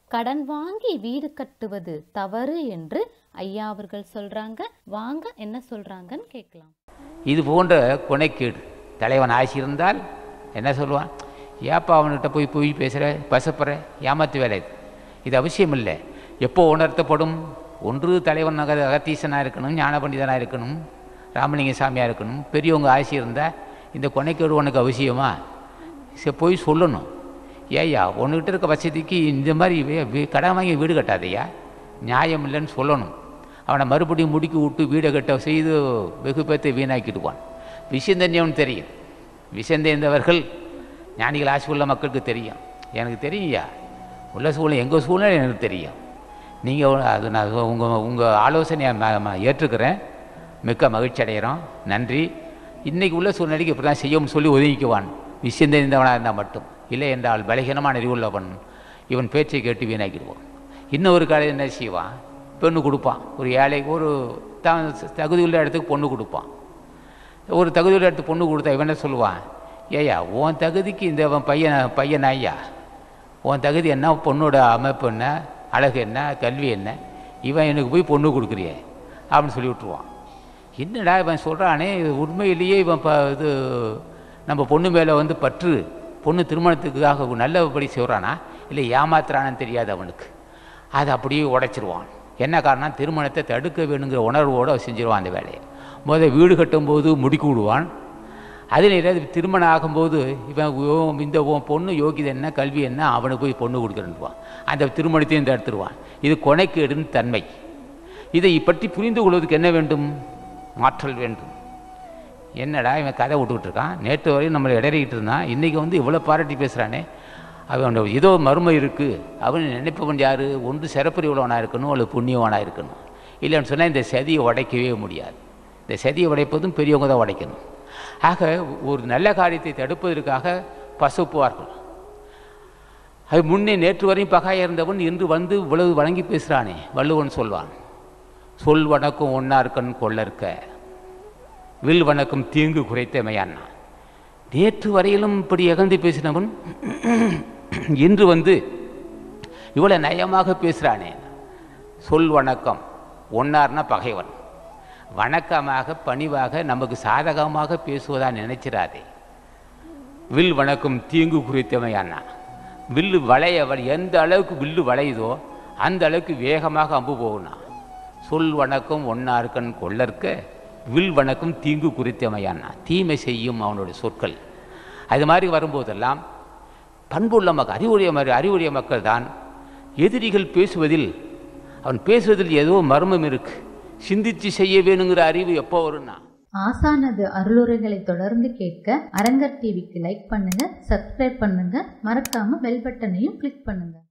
கடன் வாங்கி வீடு கட்டுவது தவறு என்று ஐயா அவர்கள் சொல்றாங்க வாங்க என்ன சொல்றாங்கன்னு கேட்கலாம் இது போன்ற கொனைக்கேடு தலைவன் ஆசி இருந்தால் என்ன சொல்லுவான் ஏப்பா அவன்கிட்ட போய் போய் பேசுகிற பசப்புற ஏமாத்து வேலை இது இது அவசியம் இல்லை எப்போ உணர்த்தப்படும் ஒன்று தலைவன் அக அகத்தீசனாக இருக்கணும் ஞான பண்டிதனாக இருக்கணும் ராமலிங்க சாமியாக இருக்கணும் பெரியவங்க ஆசி இருந்தால் இந்த கொனைக்கேடு உனக்கு அவசியமா சரி போய் சொல்லணும் ஏய்யா உன்கிட்ட இருக்க வசதிக்கு இந்த மாதிரி வே- வீ- கடன் வாங்கி வீடு கட்டாதையா நியாயம் இல்லைன்னு சொல்லணும் அவனை மறுபடியும் முடுக்கி விட்டு வீடை கட்ட செய்து வெகு பேர்த்தை வீணாக்கிடுவான் விஷயம் தெரிஞ்சவன் தெரியும் விஷயம் தெரிந்தவர்கள் ஞானிகள் ஆசி உள்ள மக்களுக்கு தெரியும் எனக்கு தெரியும்யா உள்ள சூழ்நிலை எங்கள் சூழ்நிலை எனக்கு தெரியும் நீங்கள் அது நான் உங்கள் உங்கள் ஆலோசனையை ம- ம- ஏற்றுக்கிறேன் மிக்க மகிழ்ச்சி அடைகிறோம் நன்றி இன்றைக்கி உள்ள சூழ்நிலைக்கு இப்படி தான் செய்யணும்னு சொல்லி ஒதுங்கிக்குவான் விஷயம் தெரிந்தவனாக இருந்தால் மட்டும் இல்லை என்றால் பலகீனமான அறிவுள்ளவன் இவன் பேச்சை கேட்டு வீணாக்கிடுவான் இன்னொரு காலையில் என்ன செய்வான் பெண்ணு கொடுப்பான் ஒரு ஏழைக்கு ஒரு தான் தகுதி உள்ள இடத்துக்கு பொண்ணு கொடுப்பான் ஒரு தகுதி உள்ள இடத்துக்கு பொண்ணு கொடுத்தா இவன் என்ன சொல்லுவான் ஏய்யா உன் தகுதிக்கு இந்த அவன் பையன் பையன் ஐயா உன் தகுதி என்ன பொண்ணோட அமைப்பு என்ன அழகு என்ன கல்வி என்ன இவன் எனக்கு போய் பொண்ணு கொடுக்குறியே அப்படின்னு சொல்லி விட்ருவான் என்னடா இவன் சொல்கிறானே இது உண்மையிலேயே இவன் ப இது நம்ம பொண்ணு மேலே வந்து பற்று பொண்ணு திருமணத்துக்காக நல்லபடி செய்கிறானா இல்லை ஏமாத்துறானான்னு தெரியாது அவனுக்கு அதை அப்படியே உடைச்சிருவான் என்ன காரணம் திருமணத்தை தடுக்க வேணுங்கிற உணர்வோடு அவன் செஞ்சிருவான் அந்த வேலையை முதல் வீடு கட்டும்போது முடுக்கி விடுவான் அதில் ஏதாவது திருமணம் ஆகும்போது இவன் ஓ- இந்த உன் பொண்ணு யோகிதை என்ன கல்வி என்ன அவனுக்கு போய் பொண்ணு கொடுக்குறேன்னுவான் அந்த திருமணத்தையும் தடுத்துருவான் இது கொனைக்கேடுன்னு தன்மை இதை பற்றி புரிந்து கொள்வதற்கு என்ன வேண்டும் மாற்றல் வேண்டும் என்னடா இவன் கதை விட்டுக்கிட்டு இருக்கான் நேற்று வரையும் நம்மளை இடறிக்கிட்டு இருந்தான் இன்றைக்கி வந்து இவ்வளோ பாராட்டி பேசுகிறானே அவன் ஏதோ மர்மம் இருக்குது அவன் நினைப்பவன் யார் ஒன்று சிறப்புரியவனாக இருக்கணும் அல்லது புண்ணியவனாக இருக்கணும் இல்லைன்னு சொன்னால் இந்த சதியை உடைக்கவே முடியாது இந்த சதியை உடைப்பதும் பெரியவங்க தான் உடைக்கணும் ஆக ஒரு நல்ல காரியத்தை தடுப்பதற்காக பசுப்புவார்கள் அது முன்னே நேற்று வரையும் பகாய இருந்தவன் இன்று வந்து இவ்வளவு வழங்கி பேசுகிறானே வள்ளுவன் சொல்வான் சொல் வணக்கம் ஒன்னார்கண் கொள்ளற்க வில் வணக்கம் தீங்கு குறைத்தமையான்னா நேற்று வரையிலும் இப்படி எகந்து பேசினவன் இன்று வந்து இவ்வளோ நயமாக பேசுகிறானே சொல் வணக்கம் ஒன்னார்னா பகைவன் வணக்கமாக பணிவாக நமக்கு சாதகமாக பேசுவதா நினைச்சிடாதே வில் வணக்கம் தீங்கு குறித்தமையானா வில்லு வளைய வ- எந்த அளவுக்கு வில்லு வளையுதோ அந்த அளவுக்கு வேகமாக அம்பு போகுனா சொல் வணக்கம் ஒன்னார்கண் கொள்ளற்க வில் வணக்கம் தீங்கு குறித்தமையானா தீமை செய்யும் அவனுடைய சொற்கள் அது மாதிரி வரும்போதெல்லாம் பண்புள்ள மக்கள் அறிவுடைய மாதிரி அறிவுடைய மக்கள் தான் எதிரிகள் பேசுவதில் அவன் பேசுவதில் ஏதோ மர்மம் இருக்கு சிந்திச்சு செய்ய வேணுங்கிற அறிவு எப்போ வரும்னா ஆசானது அருளுரைகளை தொடர்ந்து கேட்க அரங்கர் டிவிக்கு லைக் பண்ணுங்க சப்ஸ்கிரைப் பண்ணுங்க மறக்காம பெல் பட்டனையும் கிளிக் பண்ணுங்க